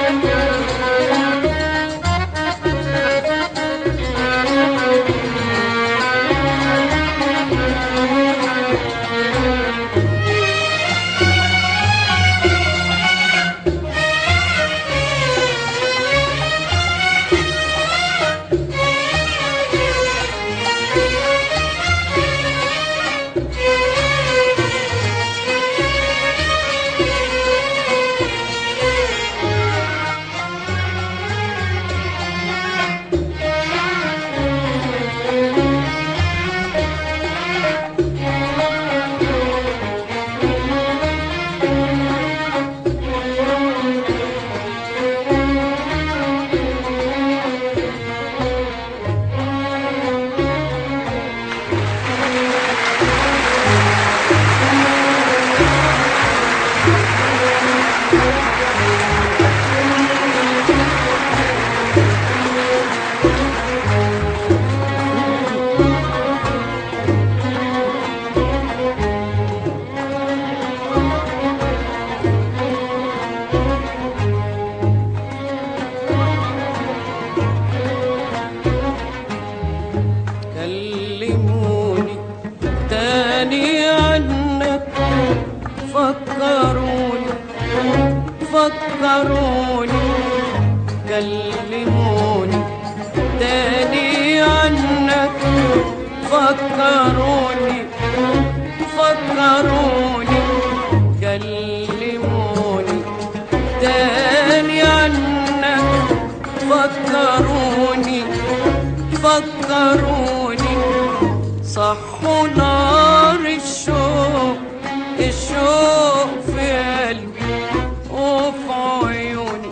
كلموني تاني عنك فكروني فكروني كلموني تاني عنك فكروني فكروني كلموني تاني عنك فكروني فكروني صحوا نار الشوق الشوق في قلبي وفي عيوني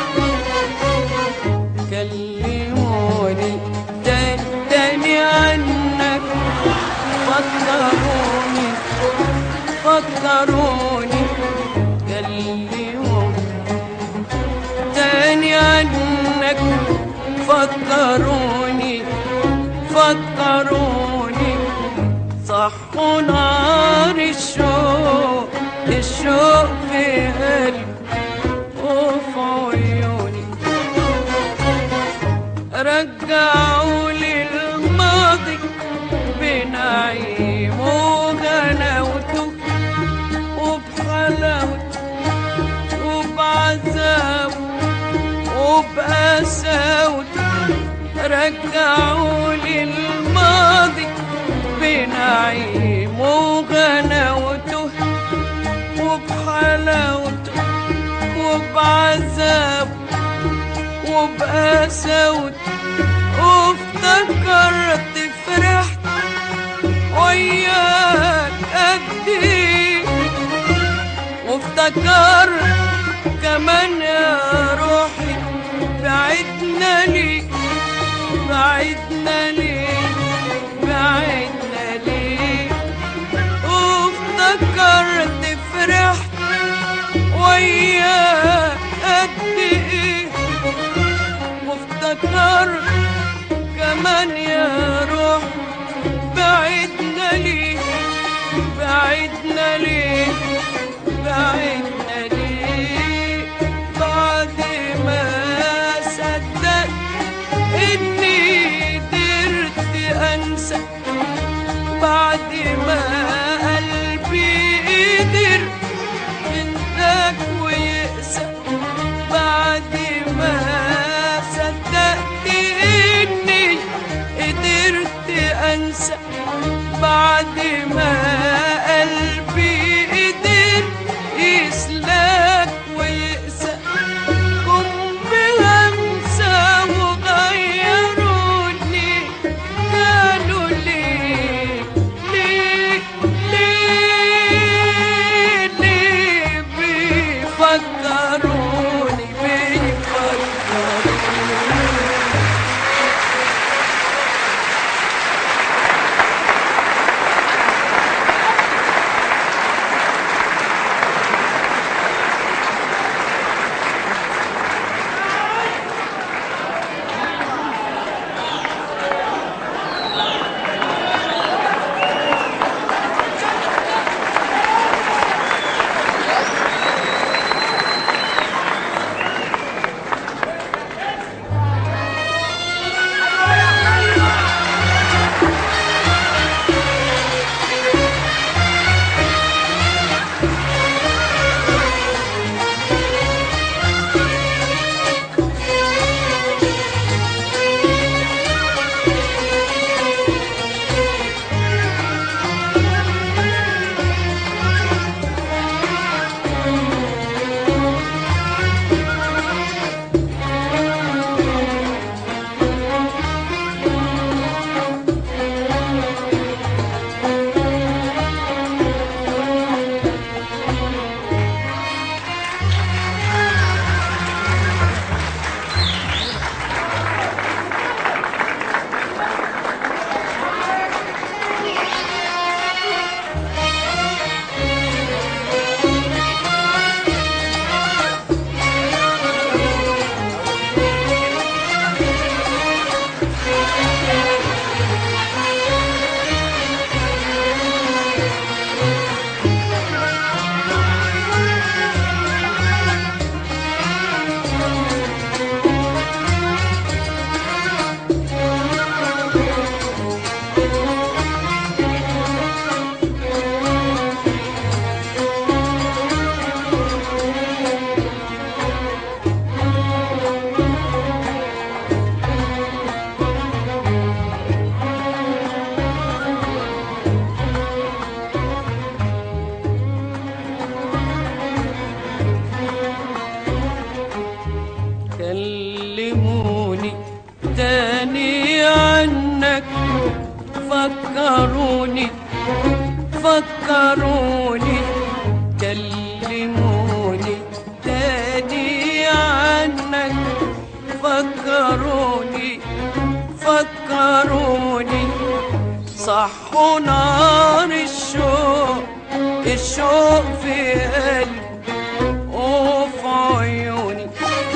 كلموني تاني تاني عنك فكروني فكروني كلموني تاني عنك فكروني فكروني صحوا نار الشوق الشوق في قلبي وفي عيوني رجعوا لي الماضي بنعيم وغناوته وبحلاوته وبعذاب وبقساوته رجعوا لي الماضي بنعيم وغناوته وبحلاوته وبعذاب وبقساوته وافتكرت فرحت وياك قد ايه وافتكرت كمان يا روحي بعدنا ليه بعدنا ليه بعدنا ليه وافتكرت فرحت وياك قد ايه وافتكرت كمان يا روح بعدنا ليه بعدنا ليه بعدنا ليه بعد ما صدقت اني قدرت انسى بعد ما قلبي قدر ينساك ويقسى بعد ما صدقت اني قدرت انسى بعد ما قلبي قدر يسلاك ويقسى قم بهمسة وغيروني قالوا ليه ليه ليه ليه بيفكروني بيفكروني فكروني كلموني تاني عنك فكروني فكروني صحوا نار الشوق الشوق في قلبي وفي عيوني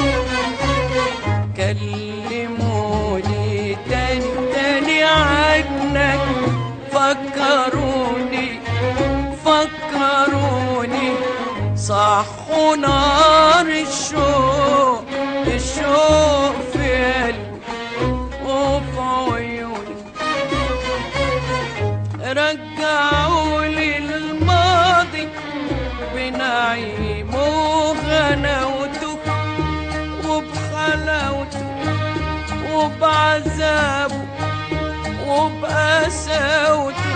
كلموني تاني تاني عنك فكروني فكروني صحوا نار الشوق الشوق في قلبي وفي عيوني رجعوا لي الماضي بنعيم وغناوته وبحلاوته وبعذابه وبقساوته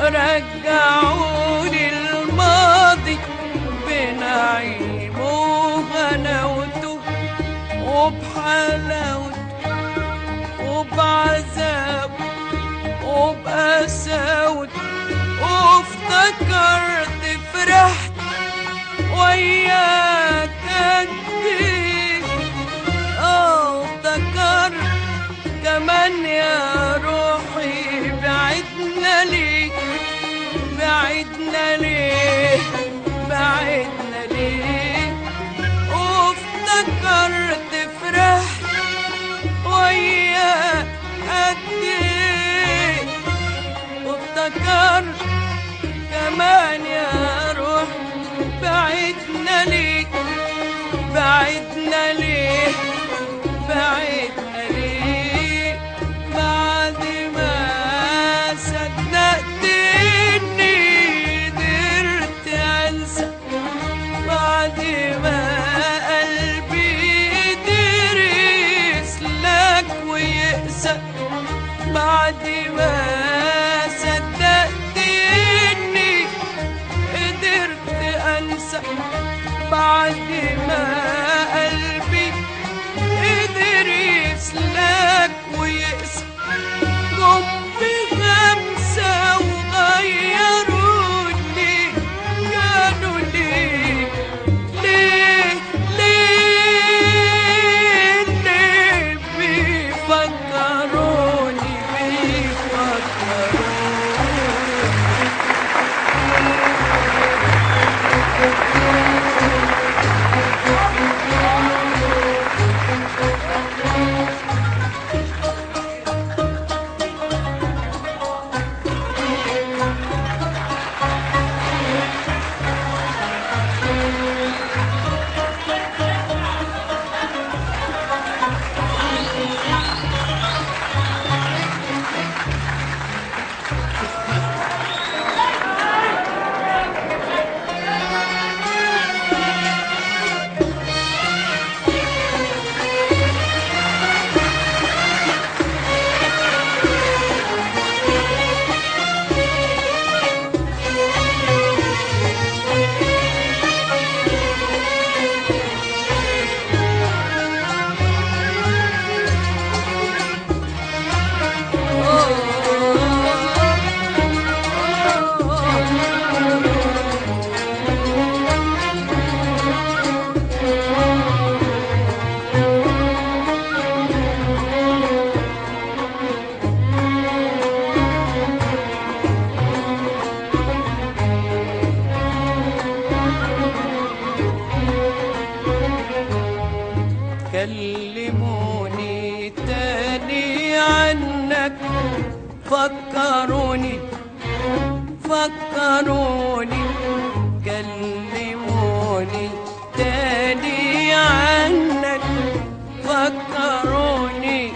رجعوا لي الماضي بنعيم وغناوته وبحلاوته وبعذابه وبقساوته وافتكرت فرحت وياك قد ايه اه افتكرت كمان يا روحي بعدنا ليه بعدنا ليه بعدنا ليه وافتكرت فرحت وياك قد ايه وافتكرت كمان يا روح بعدنا ليه بعدنا ليه بعدنا ليه بعد ما صدقت اني قدرت انسى بعد ما قلبي قدر يسلك ويقسى بعد ما صدقت اني قدرت انسى بعد ما قلبي قدر يسلك ويقسى جم بخمسة وغيروني كانوا ليه ليه ليه ليه بيفكروني بيفكروني كلموني تاني عنك فكروني فكروني كلموني تاني عنك فكروني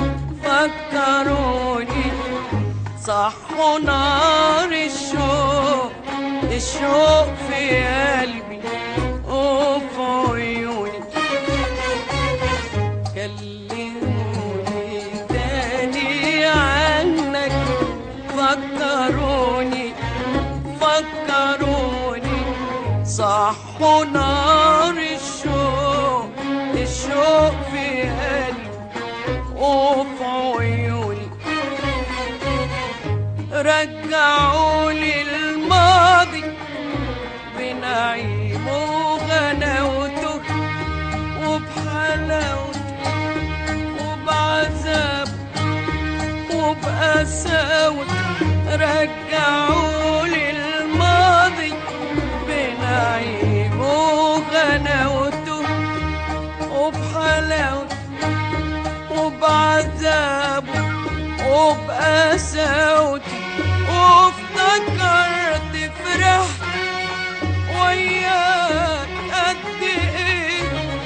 فكروني صحوا نار الشوق الشوق في قلبي وفي عيوني كلموني تاني عنك فكروني فكروني صحوا نار الشوق الشوق في قلبي وفي عيوني رجعوا لي الماضي وبقساوة رجعوا لي الماضي بنعيم وغناوته وبحلاوته وبعذابه وبقساوته وافتكرت فرحت وياك قد ايه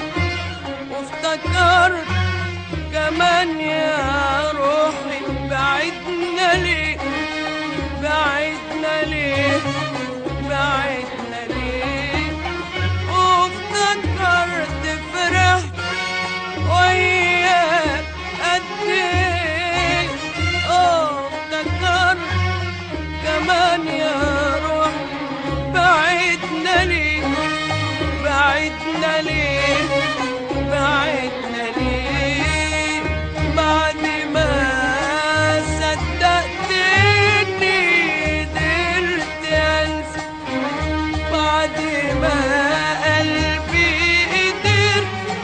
وافتكرت كمان يا روحي بعدنا ليه بعدنا ليه بعدنا ليه وافتكرت فرحت وياك قد ايه اه افتكرت كمان يا روح بعدنا ليه بعدنا ليه بعدنا ليه بعد ما صدقت اني قدرت انسى بعد ما قلبي قدر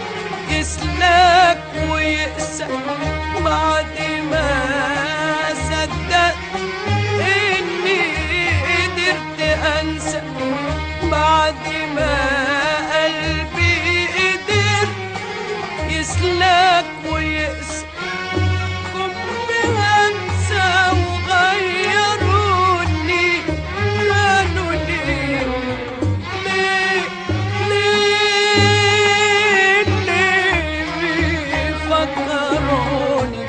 يسلك ويقسى بعد ما صدقت اني قدرت انسى بعد ما قلبي قدر يسلك ويقسى كنت هنسى وغيروني قالوا ليه ليه ليه ليه بيفكروني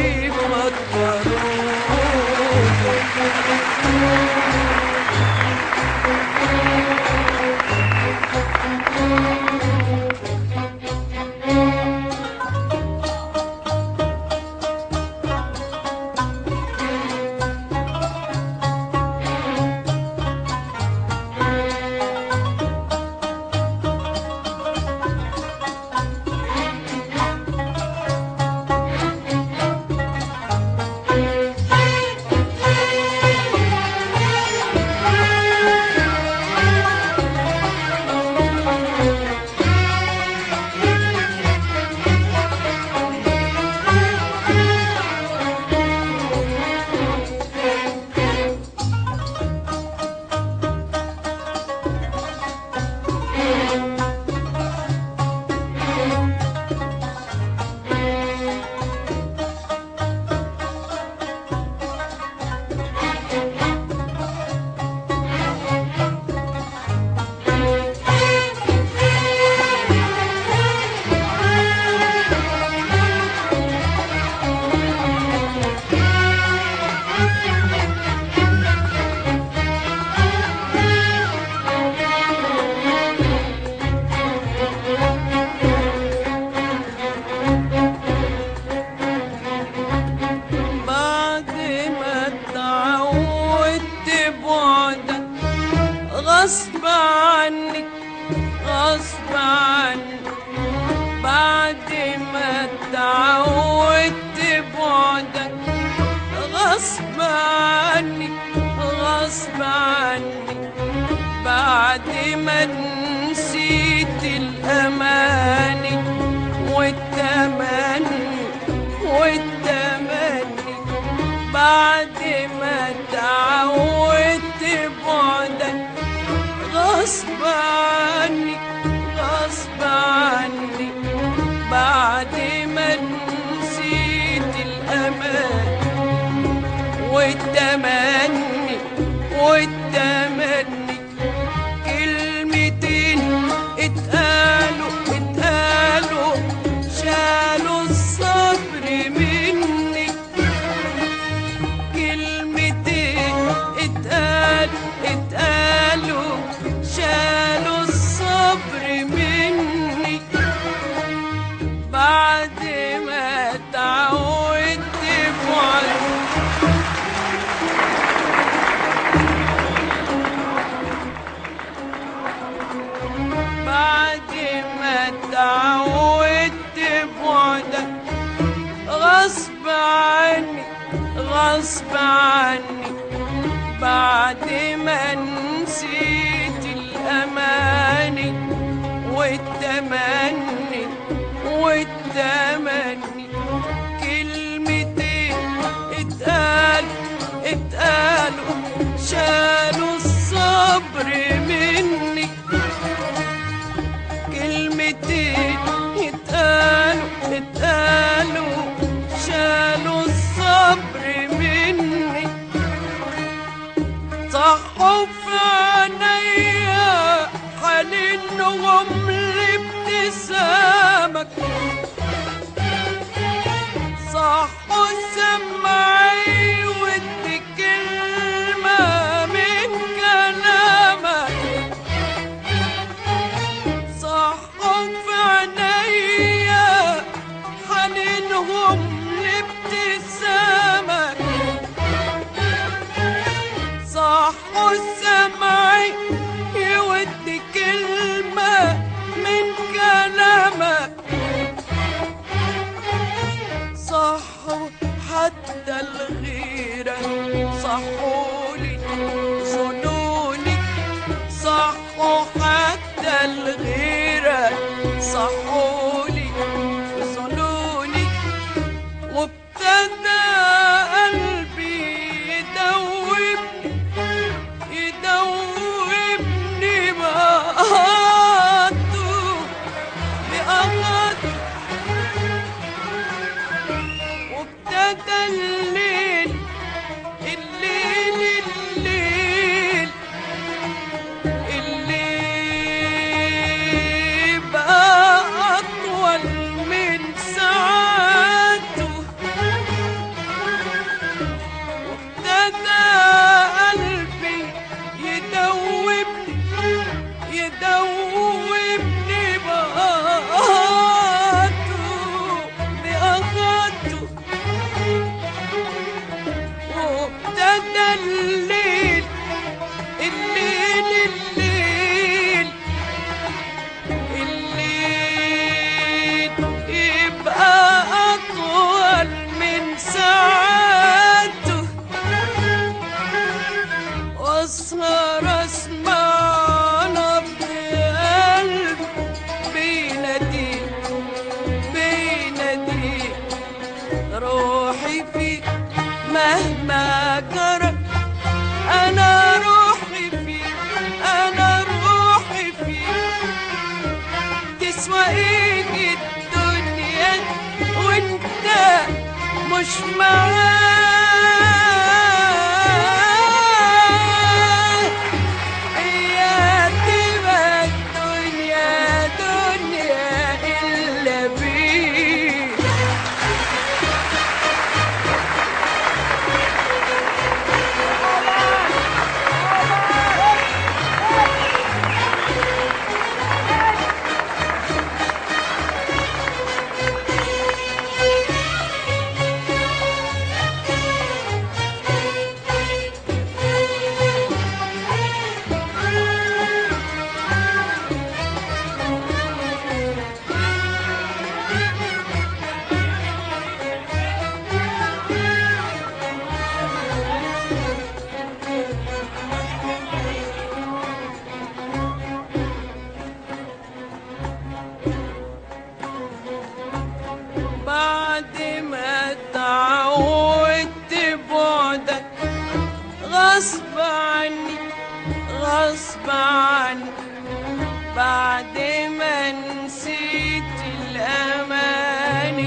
بيفكروني بعد ما اتعودت بعدك غصب عنك غصب عنك بعد ما اتعودت بعدك غصب عنك غصب عنك بعد ما نسيت الأماني والتمني والتمني بعد ما تعودت بعدك غصب عني غصب عني بعد ما نسيت الأمان والتمني والتمني كلمتين اتقالوا اتقالوا شالوا الصبر مني كلمتين اتقال اتقالوا شالوا الصبر مني بعد ما تعودت بعد بعد ما تعودت بعدك غصب عني غصب عني بعد ما نسيت الأماني والتمني والتمني كلمتين اتقال حنينهم لابتسامك صح سمعي ودي كلمة من كلامك صح في عينيا حنينهم لابتسامك صح سمعي يودي كلمة من كلامك صح حتى الغيرة صحولي ظنوني صح حتى الغيرة صحولي ظنوني وابتدى قلبي يدوبني يدوبني بقاته بقاته وابتدى الليل الليل الليل الليل بقى أطول من ساعاته وابتدى قلبي يدوبني يدوبني بقاته بقاته وابتدى الليل الليل الليل الليل يبقى أطول من ساعاته واسهر اسمع نبض قلب بينادي بينادي روحي فيك مهما جرى انا روحي فيك انا روحي فيك تسوى ايه الدنيا وانت مش معاك يا تبقى الدنيا دنيا إلا بيك بعد ما تعودت بعدك غصب عني غصب عني بعد ما نسيت الأماني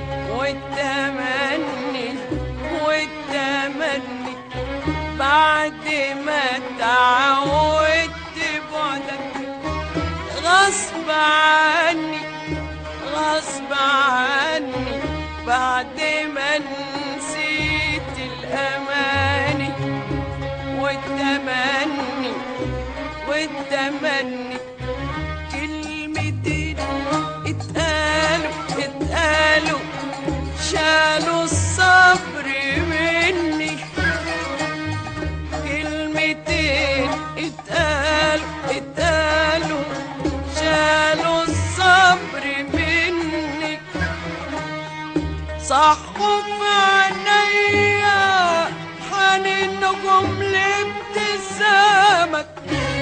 والتمني والتمني بعد ما تعودت بعدك غصب عني غصب عني بعد ما نسيت الأماني والتمني والتمني كلمتين اتقالوا اتقالوا شالوا الصبر مني كلمتين اتقالوا اتقالوا شالوا الصبر مني صحوا في عينيا حنينهم لابتسامك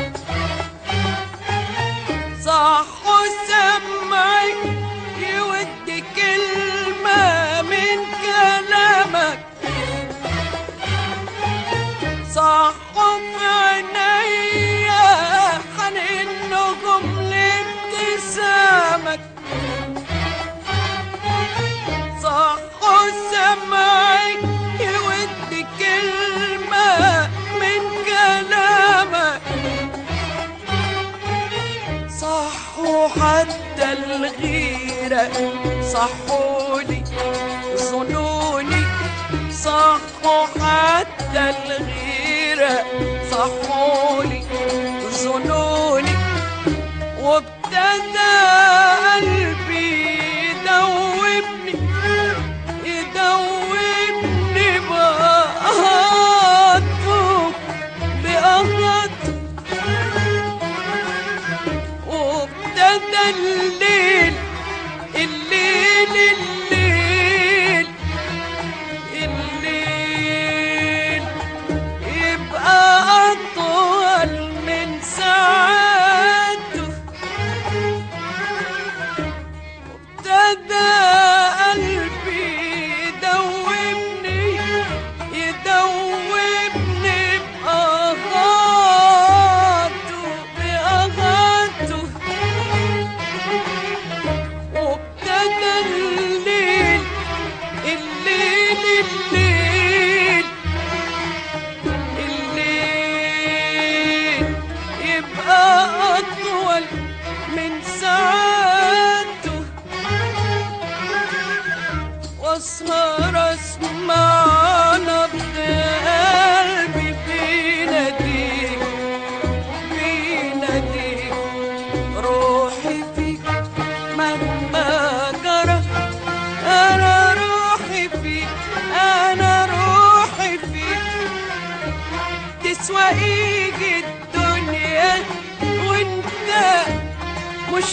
صحوا سمعي يودي كلمة من كلامك صحوا في عينيا حنينهم لابتسامك صحوا سمعي يودي كلمة من كلامك صح صحولي ظنوني صحوا حتى الغيرة صحولي ظنوني وابتدى قلبي يدوبني يدوبني بأهاته بأهاته وابتدى الليل الليل الليل الليل يبقى أطول من ساعته ابتدى قلبي يدوبني يدوبني بأغاته بأغاته وابتدى الليل الليل الليل الليل يبقى أطول من ساعته واسهر اسمع نبض قلبي بيناديك بيناديك روحي فيك مهما جرى انا روحي فيك انا روحي فيك تسوى يجي الدنيا وانت مش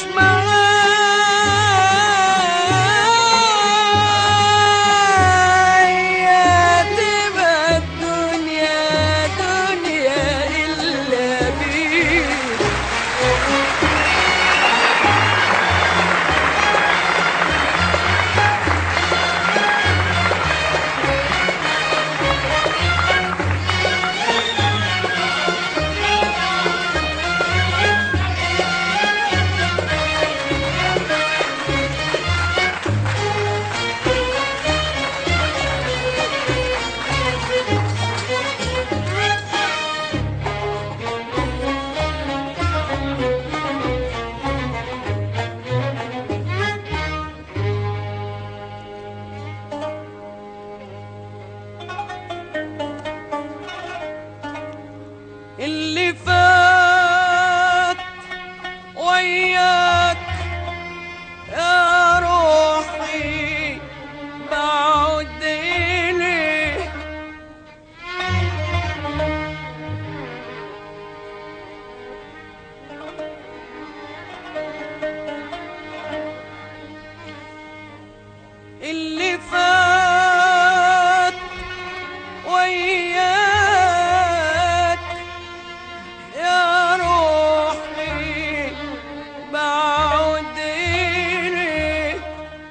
معايا تبقى الدنيا دنيا إلا بيك اللي فات وياك يا روحي بعد إليه اللي فات وياك يا روحي بعد إليك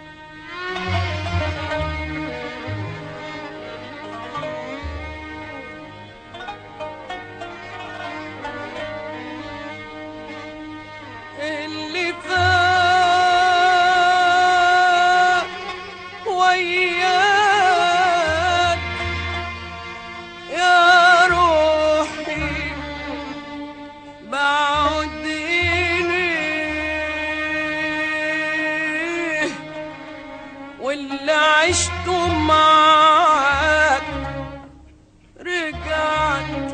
اللي فات وياك يا روحي بعد إليه واللي عشته معاك رجعت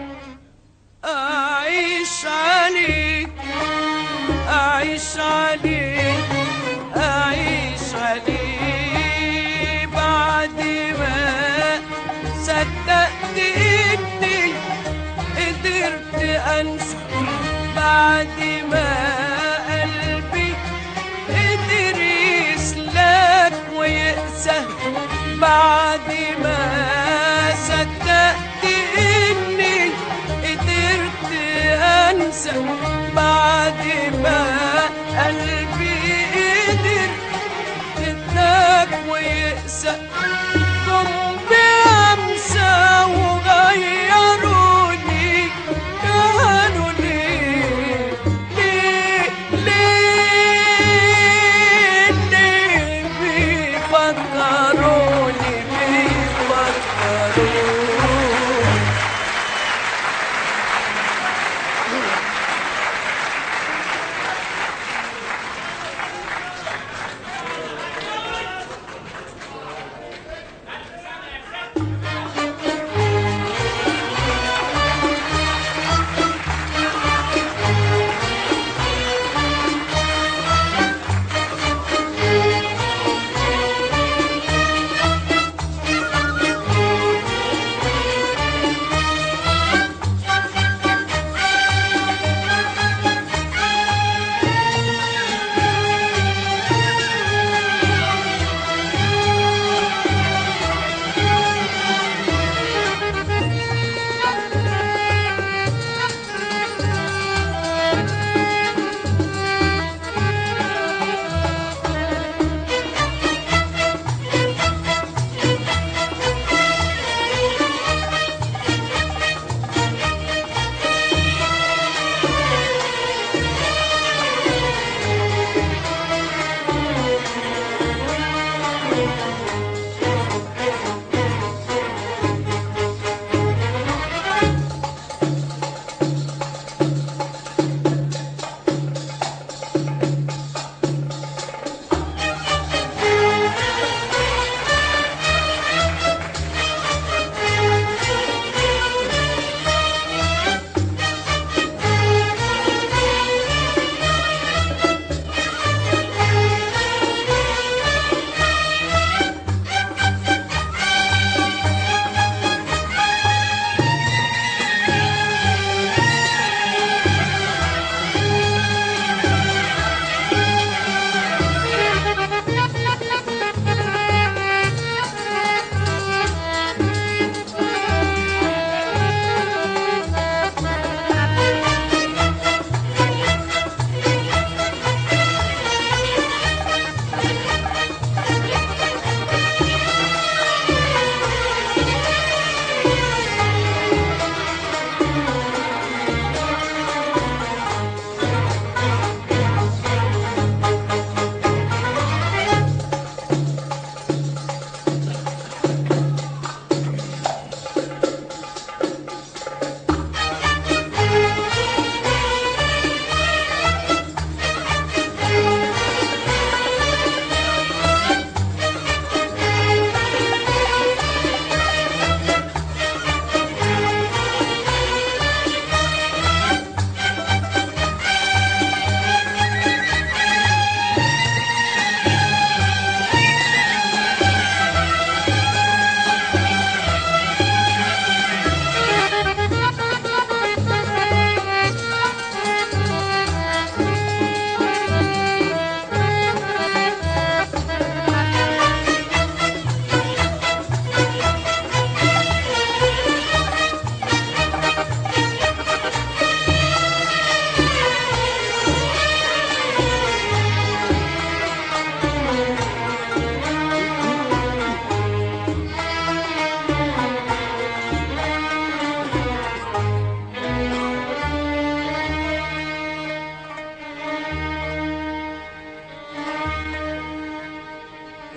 أعيش عليك أعيش عليك أعيش عليك بعد ما صدقت إني قدرت أنسى بعد ما قلبي قدر يسلك ويقسى بعد ما صدقت إني قدرت أنسى بعد ما قلبي قدر يتناك ويقسى جم بأمسى وغيروني كانوا ليه ليه ليه ليه بيفكروني بيفكروني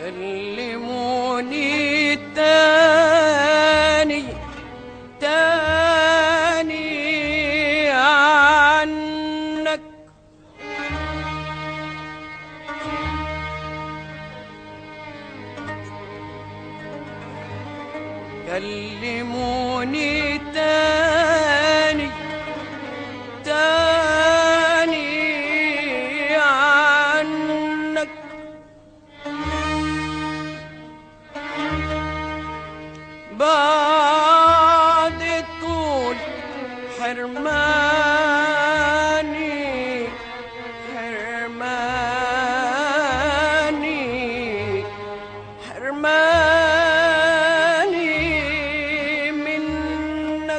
كلموني تاني تاني عنك كلموني تاني تاني عنك بعد طول حرماني حرماني حرماني منك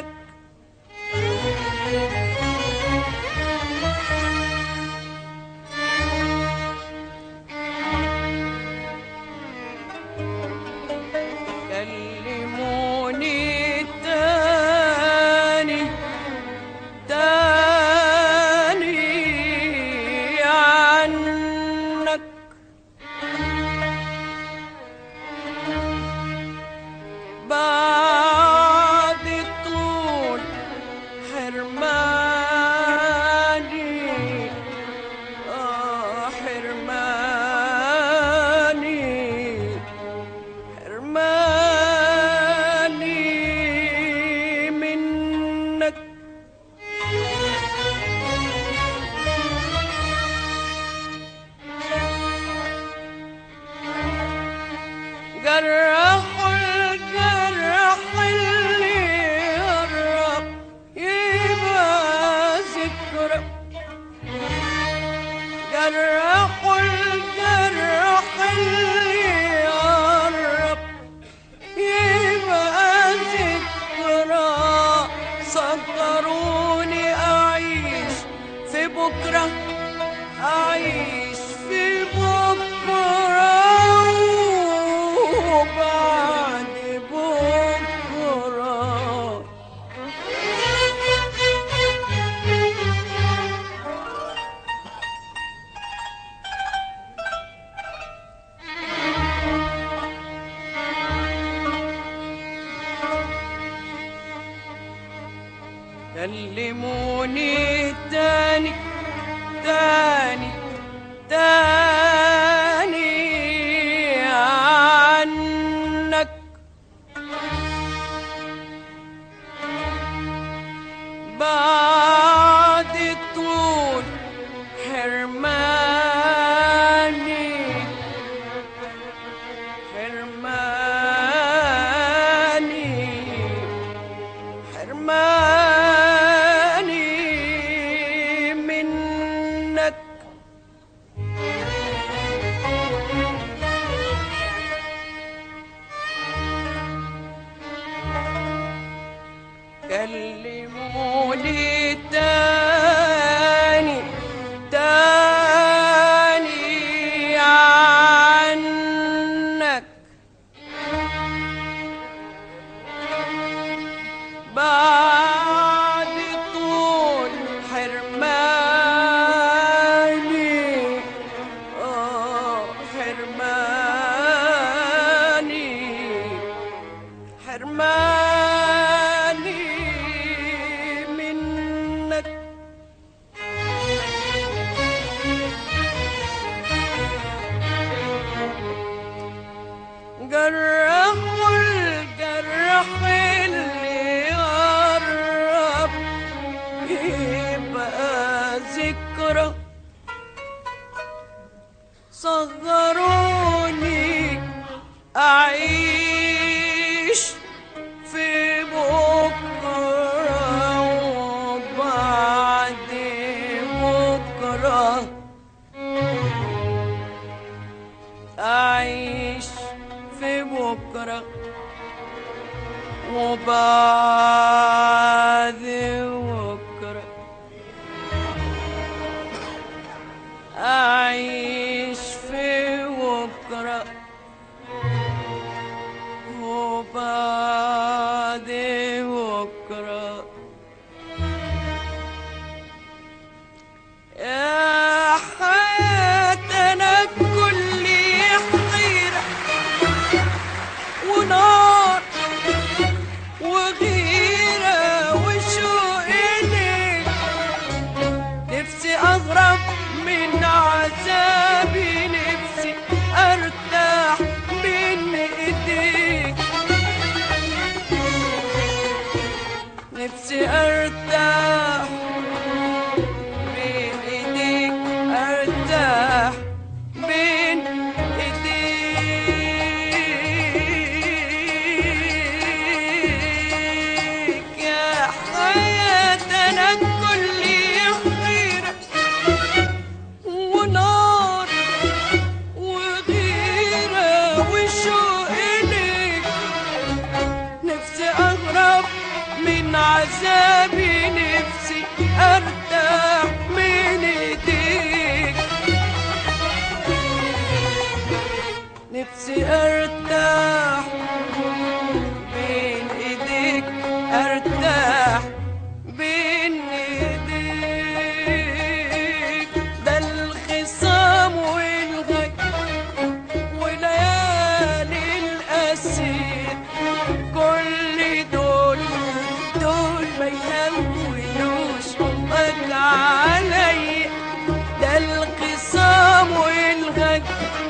كلموني تاني تاني عنك بعد طول حرماني آه حرماني حرماني منك جرح الجرح اللي قرب يبقى ذكرى جرح الجرح اللي قرب يبقى ذكرى صبروني أعيش في بكرة أعيش في بكرة وبعد بكرة كلموني تاني تاني تاني عنك بعد طول حرماني حرماني حرماني منك كلموني تاني تاني عنك بعد طول حرماني آه حرماني حرماني منك جرح الجرح اللي قرب يبقى ذكرى صغروني أعيش في بكرة وبعد بكرة أعيش في بكرة وبعد بكرة أعيش في بكرة وبعد بكرة يا حياتنا كل حيرة ارتاح بين ايديك ارتاح بين ايديك ده الخصام والغج وليالي الاسير كل دول دول ما يهونوش حبك عليا ده الخصام والغج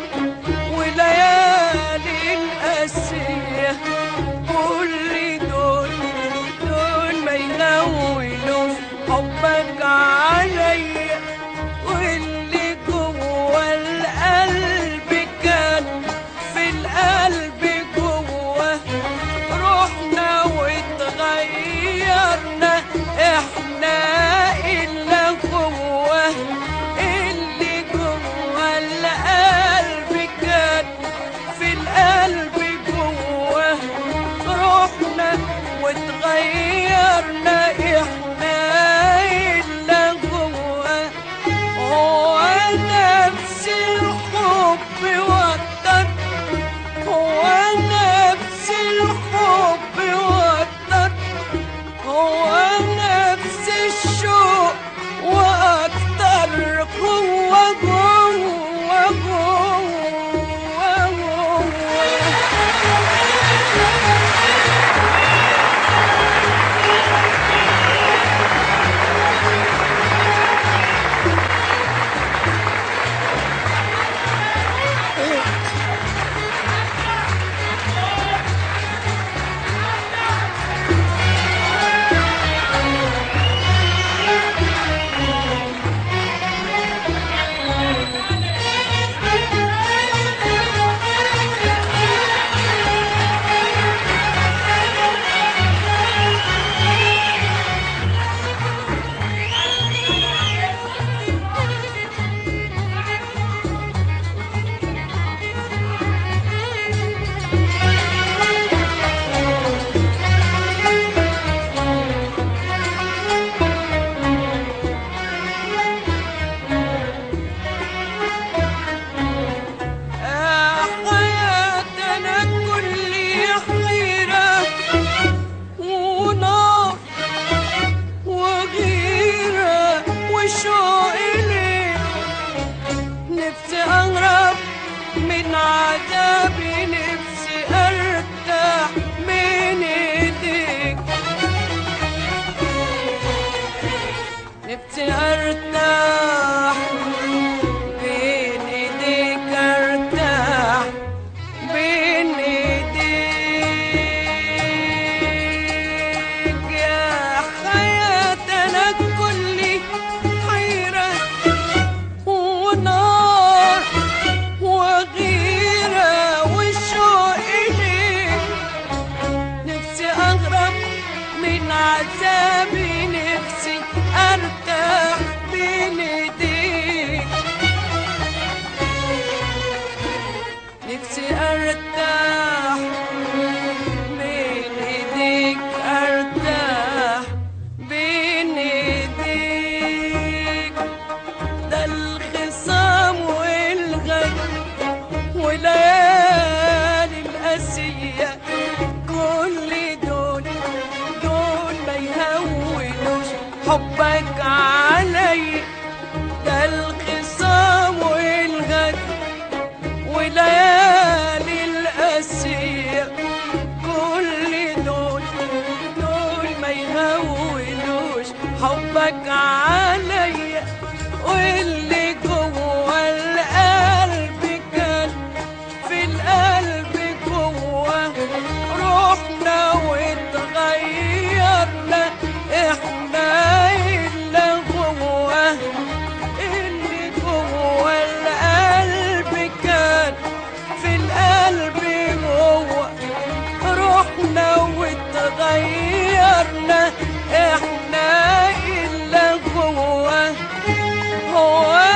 وليالي الأسية كل دول دول ما ينولوش حبك عليا واللي جوه القلب كان في القلب جوه روحنا واتغيرنا احنا إلا جوه اللي جوه القلب كان في القلب جوه روحنا واتغيرنا احنا إلا جوه هو نفس الحب وطن هو نفس الحب وطن هو نفس الشوق واكتر جوه جوه جوه جوه حياتنا كل حيرة ونار وغيرة وشوق إليك نفسي أهرب من عذابي نفسي أرتاح من إيديك نفسي أرتاح بين إيديك أرتاح بين إيديك يا حياتنا كل حيرة ونار وغيرة والشوق إليك نفسي أهرب من عذابي نفسي أرتاح بين إيديك نفسي أرتاح بين إيديك أرتاح بين إيديك ده الخصام والغي وليالي الأسية كل دول دول ما يهونوش حبك علي ده الخصام والغي وليالي الأسية كل دول دول ما يهونوش حبك عليا واللي جوه القلب كان في القلب جوه روحنا واتغيرنا احنا إلا جوه اللي جوه القلب كان في القلب جوه روحنا واتغيرنا احنا إلا جوه هو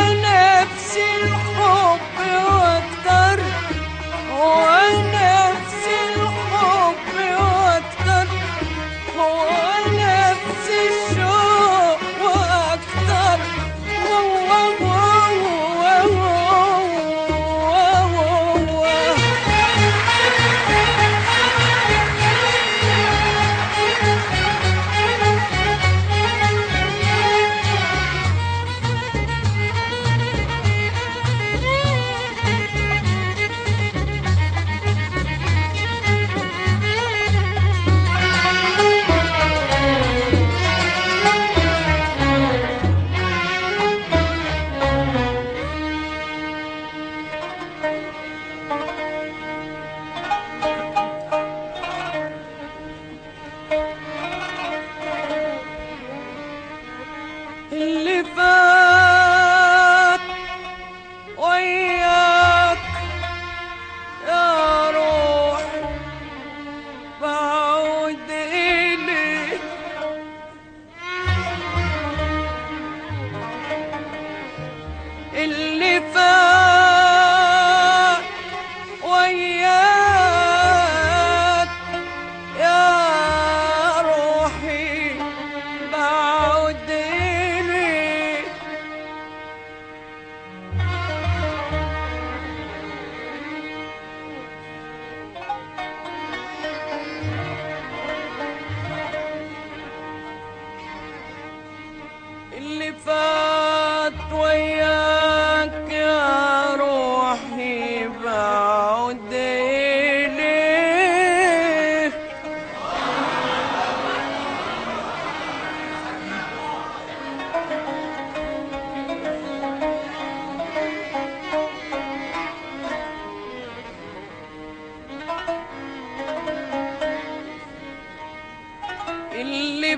اللي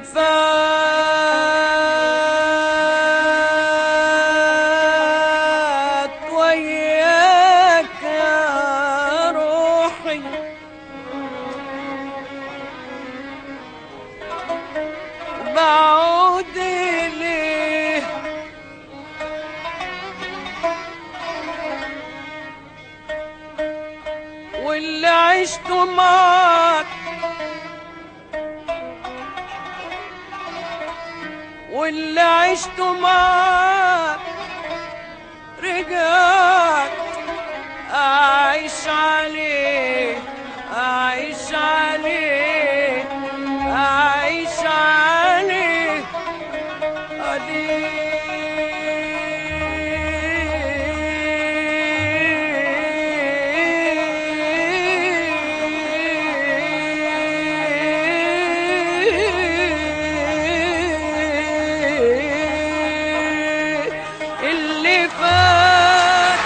فات وياك يا روحي بعود ليه واللي عشته معك واللي عشته معك رجعت أعيش عليه أعيش عليه أعيش عليه عليه اللي فات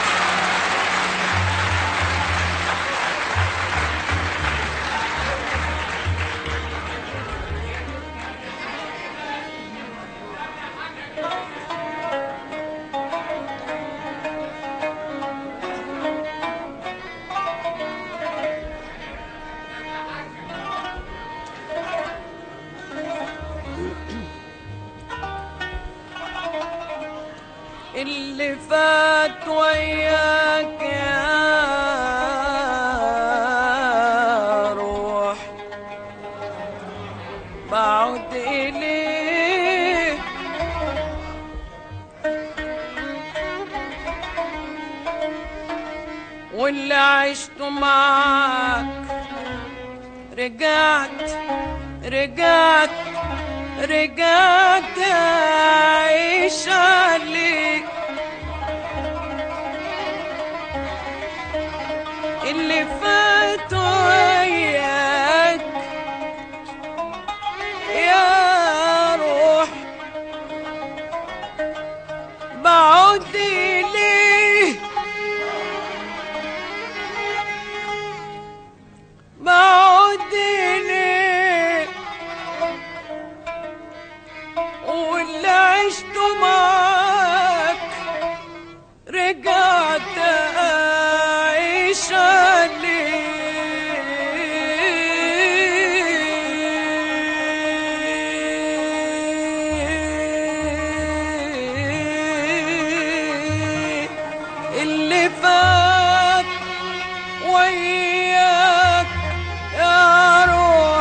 اللي فات وياك يا روح بعد إليه واللي عشته معاك رجعت رجعت رجعت أعيش عليك اللي فات وياك يا روح بعد ليه بعد ليه واللي عشته معاك رجعت أعيش عليه اللي فات وياك يا روح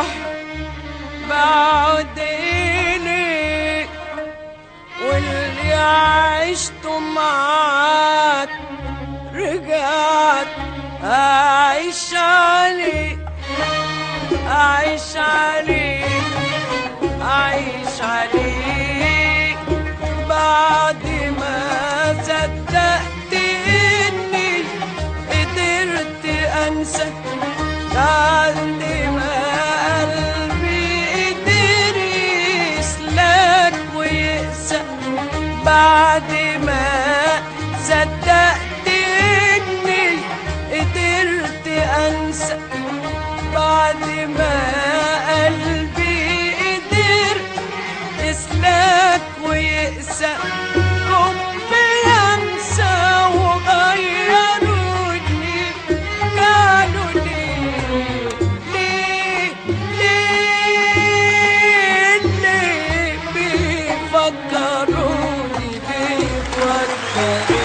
بعد إليك واللي عشته معاك رجعت أعيش عليك أعيش عليك أعيش عليك بعد ما صدقت إني قدرت أنسى بعد ما قلبي قدر يسلك ويقسى بعد ما صدقت إني قدرت أنسى بعد ما قلبي قدر يسلك ويقسى هم ينسى وغيروني قالوا ليه ليه ليه ليه بيفكروني بيفكروني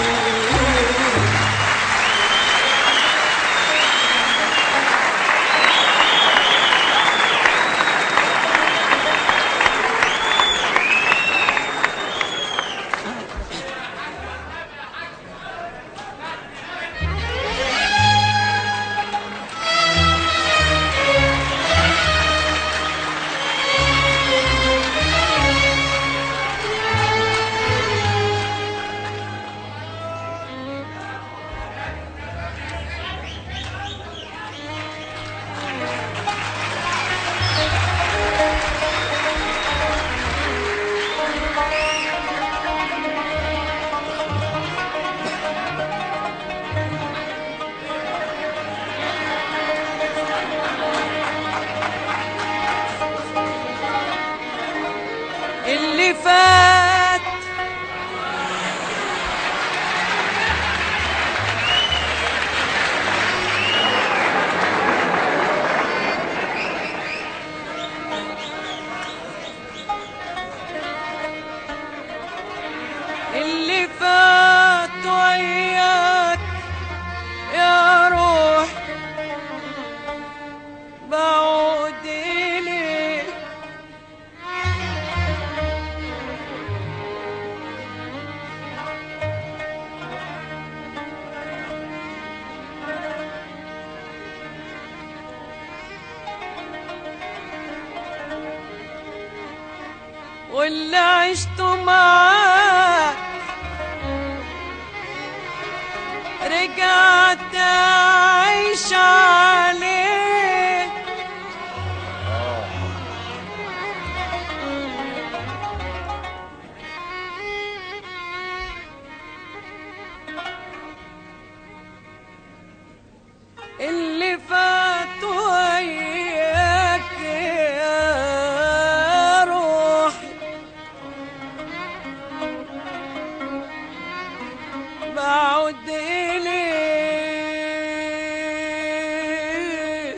واللي عشته معاك رجعت أعيش عليه اللي فات وياك يا روحي بعد إليه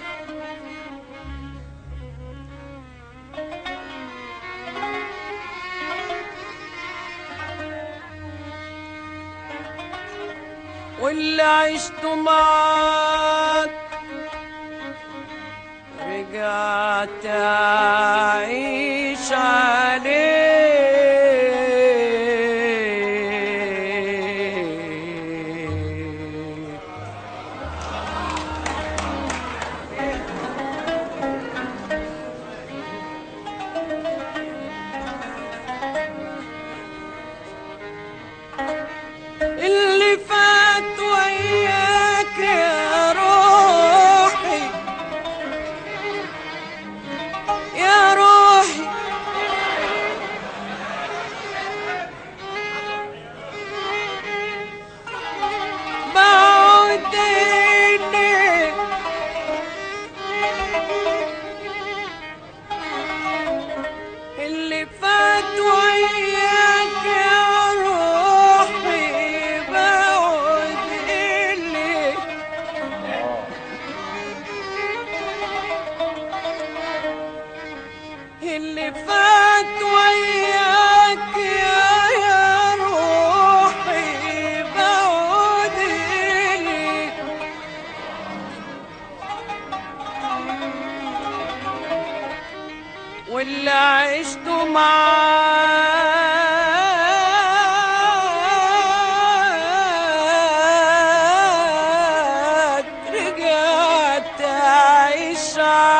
واللي عشته معاك رجعت أعيش عليه اللي فات وياك يا روحي يا روحي بعدني اللي فات وياك يا روحي بعد إلي اللي فات وياك يا يا روحي بعد إلي واللي عشته معاك رجعت أعيش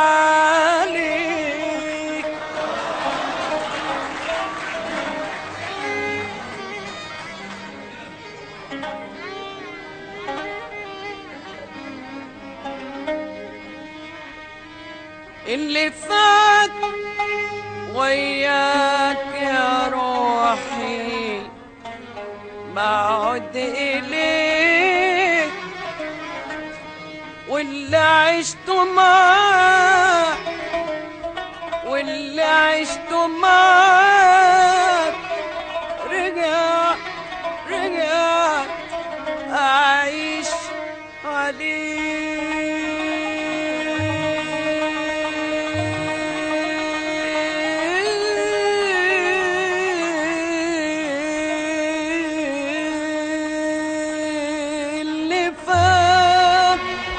عليك اللي فات وياك يا روحي بعد إليك واللي عشته معاك واللي عشته معاك رجع رجع أعيش عليه اللي فات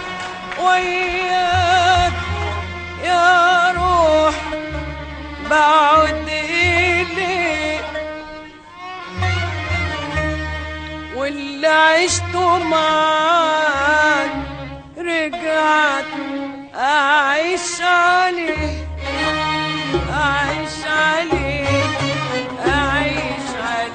وياك يا روح بعد إليك واللي عشته معاك رجعت أعيش عليه أعيش عليه أعيش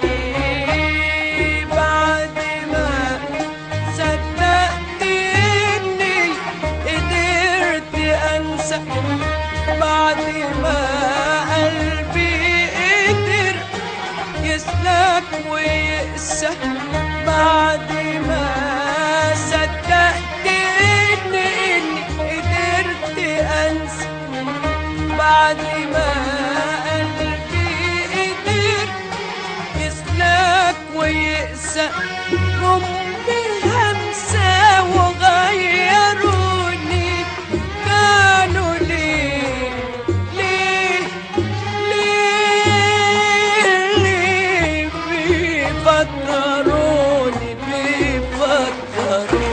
عليه بعد ما صدقت إني قدرت أنسى بعد ما قلبي قدر يسلك ويقسى بعد ما صدقت إني إني قدرت أنسى بعد ما قلبي قدر يسلك ويقسى هم بالهمسة وغيروني كانوا ليه ليه ليه ليه بيفكروني بيفكروني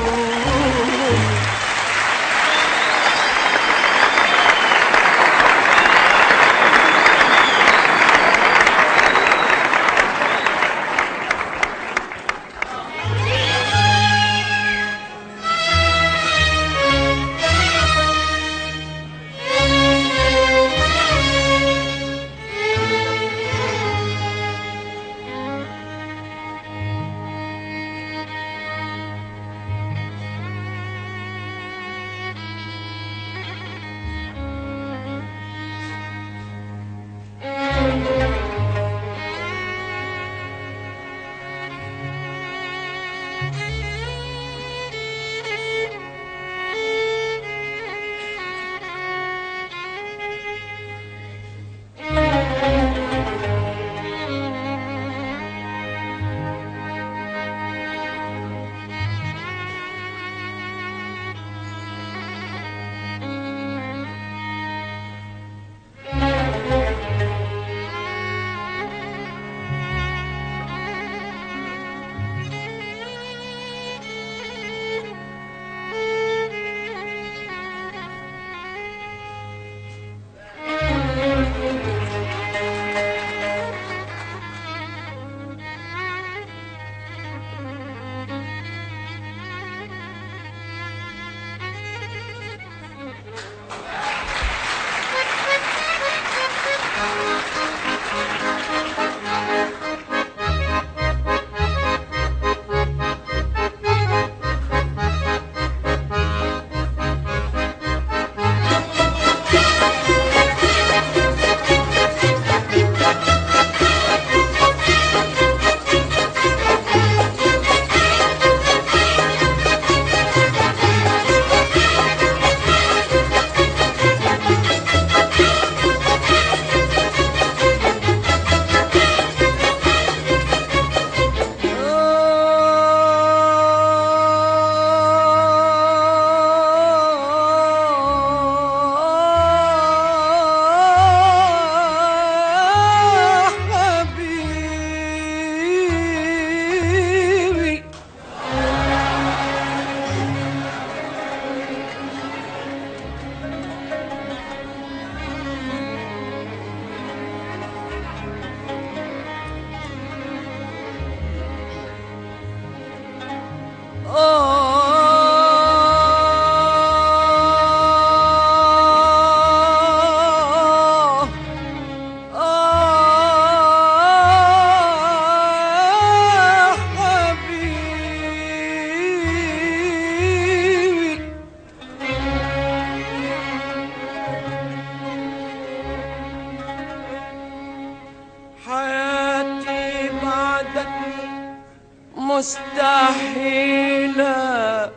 مستحيلة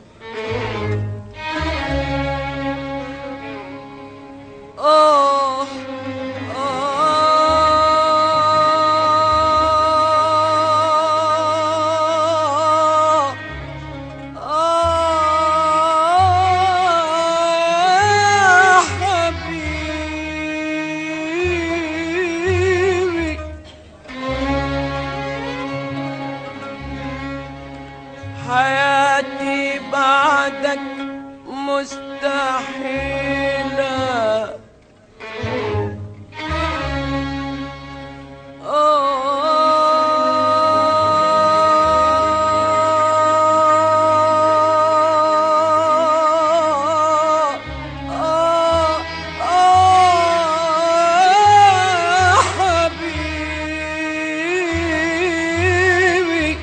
آه آه آه حبيبي حياتي بعدك مستحيلة آه آه آه حبيبي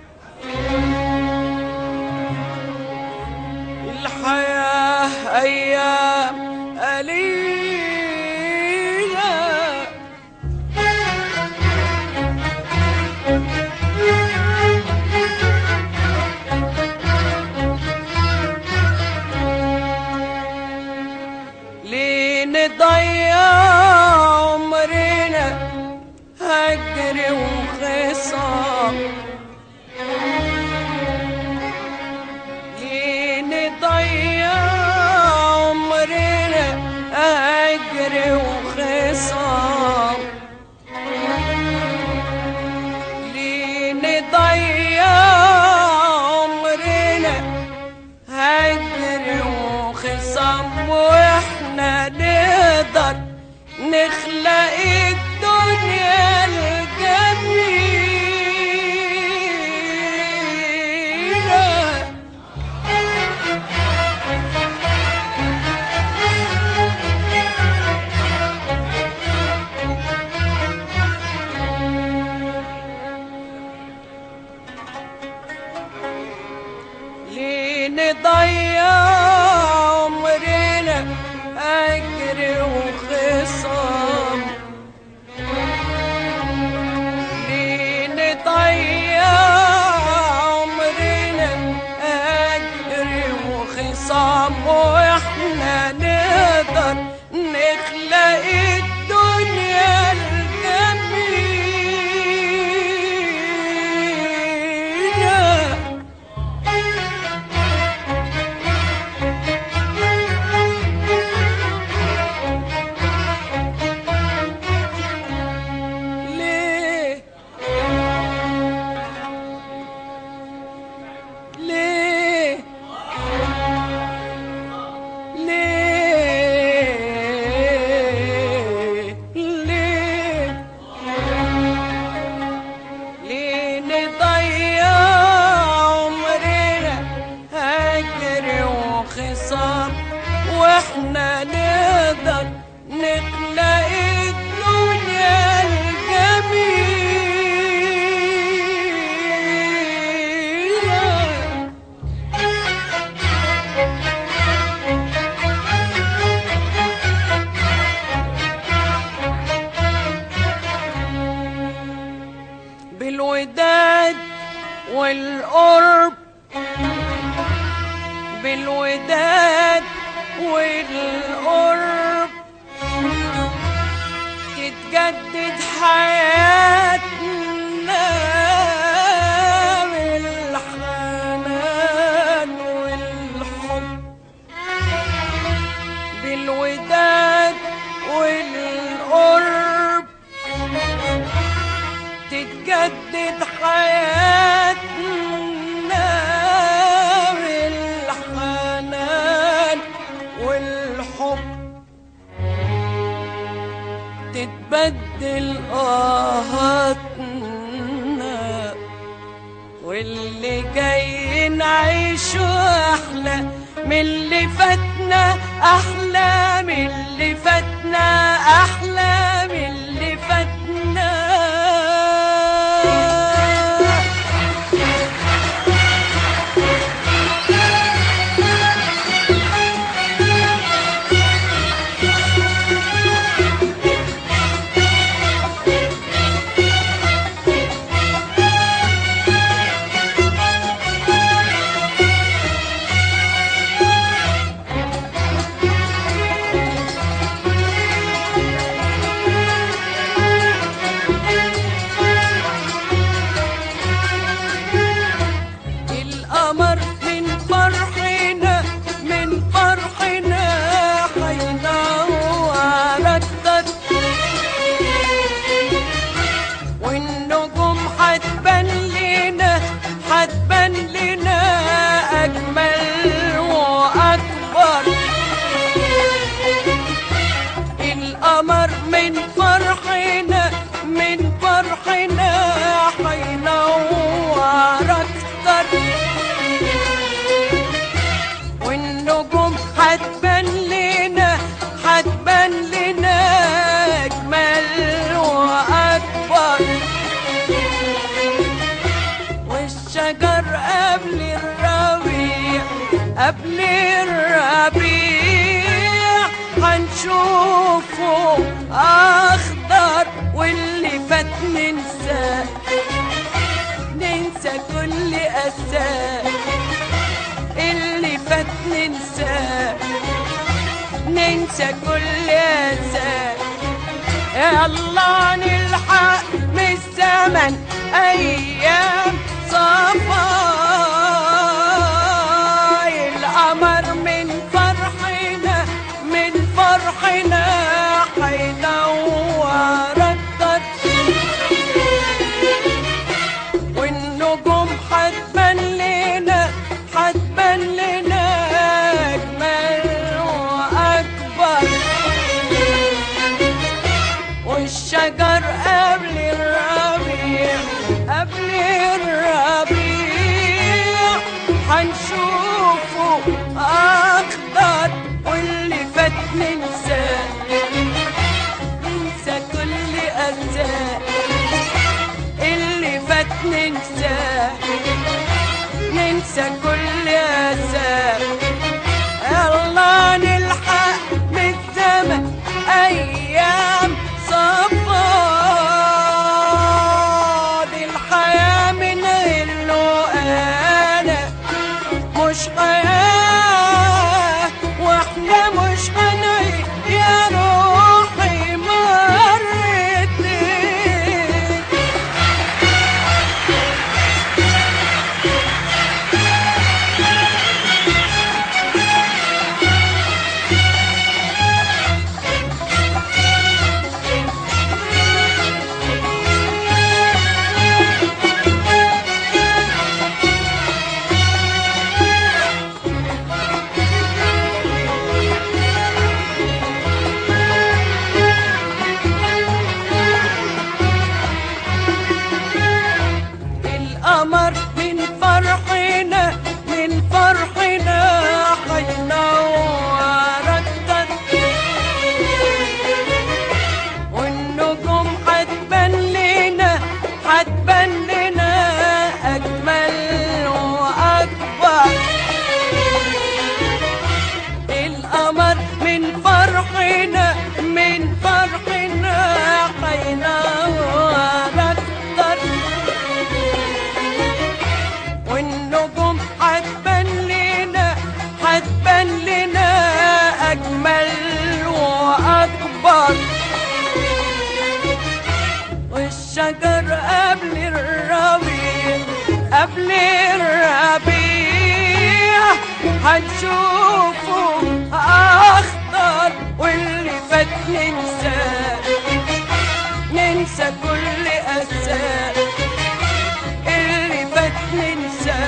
الحياة أيام قليلة ليه نضيع عمرنا هجر وخصام ليه نضيع عمرنا هجر وخصام ليه نضيع عمرنا هجر وخصام واحنا نقدر نخلق الدنيا الجميلة ليه نضيع عمرنا أجر وخصام ليه نضيع عمرنا أجر وخصام وإحنا نقدر نخلق الدنيا الجميلة ليه ليه ليه ليه ليه نضيع عمرنا هجر وخصام واحنا نقدر نخلق الدنيا الجميلة بالوداد والقرب بالوداد والقرب تتجدد حياتنا بالحنان والحب بالوداد والقرب تتجدد حياتنا بالحنان والحب تتبدل آهاتنا واللي جاي نعيشه أحلى من اللي فاتنا أحلى من اللي فاتنا أحلى من اللي فاتنا هنشوفه اخضر واللي فات ننسى ننسى كل اساه اللي فات ننسى ننسى كل اساه يلا نلحق من الزمن ايام صفا القمر من فرحنا من فرحنا حينور الدرب والنجوم حتبان لنا حتبان لنا اجمل واكبر والشجر قبل الربيع قبل الربيع هنشوفه اخضر واللي فات ننسى ننسى كل أذى اللي فات ننسى ننسى كل أذى يلا نلحق من الزمن أيام صفاد الحياة من غير له أنا مش حياة واحنا مش هنعيش يا روحي مرتين القمر من فرحنا من فرحنا حينور الدنيا والنجوم حتبان لنا حتبان لنا أجمل وأكبر القمر من فرحنا من فرحنا حينور الدنيا والنجوم حتبان لنا حتبان لنا أجمل وأكبر والشجر قبل الربيع قبل الربيع هنشوفه أخضر واللي فات ننسى ننسى كل أساه اللي فات ننسى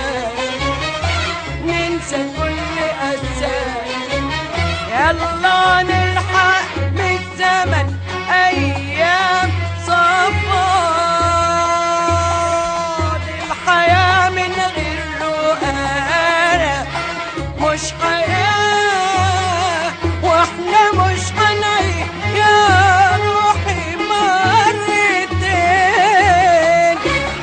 ننسى كل أساه يلا نلحق من الزمن أيام صفاد الحياة من غير رؤانا مش حياة واحنا مش هنعيش يا روحي مرتين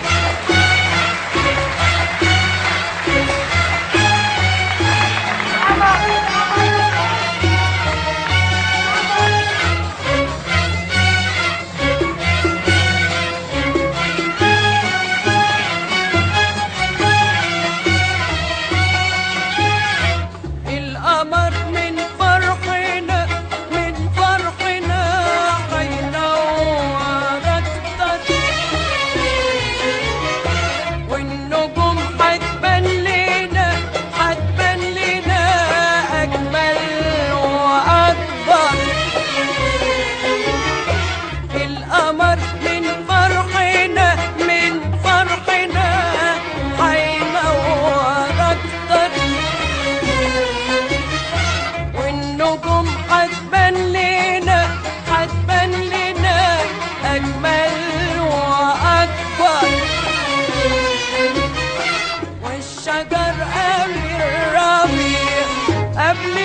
القمر من فرحنا من فرحنا حينور الدنيا والنجوم حتبان لنا حتبان لنا أجمل وأكبر القمر من فرحنا من فرحنا حينور الدنيا والنجوم حتبان لنا حتبان لنا أجمل وأكبر والشجر قبل الربيع قبل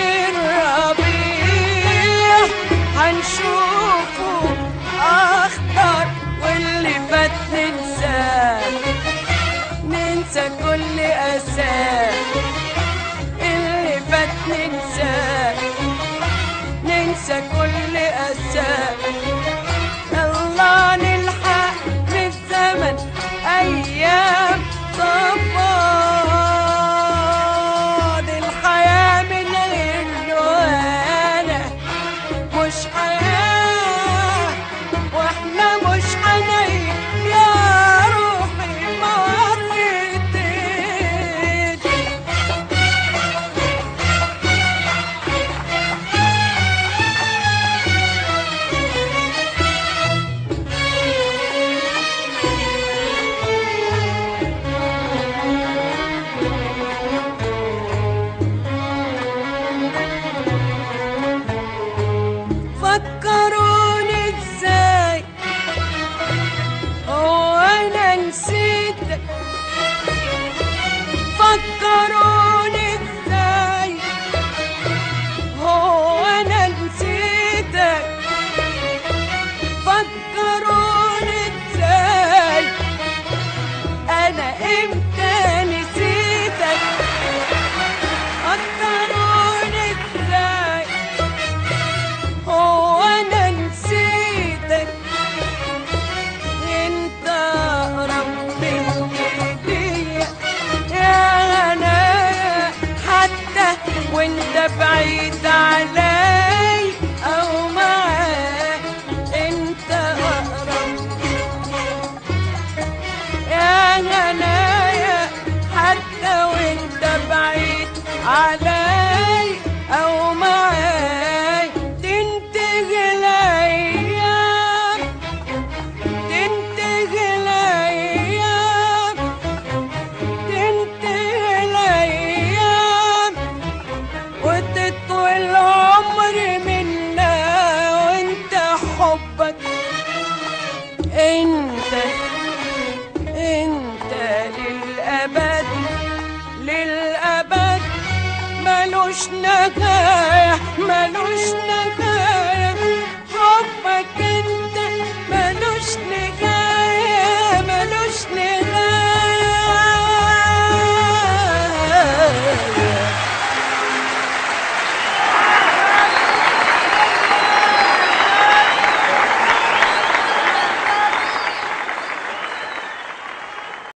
الربيع هنشوفه أخضر واللي فات ننساه ننسى كل أساه اللي فات ننساه ننسى كل فكروني ازاي هو انا نسيتك فكروني ازاي هو انا نسيتك فكروني ازاي انا امتى نسيتك فكروني ازاي هو انا نسيتك انت اقرب مني ليا يا انا حتى وانت بعيد علي او معاي انت اقرب يا هنايا حتى وانت بعيد علي او معاي تنتهي الايام تنتهي الايام تنتهي الايام وتطوي العمر منا وانت حبك انت انت للابد للابد ملوش نهايه ملوش نهايه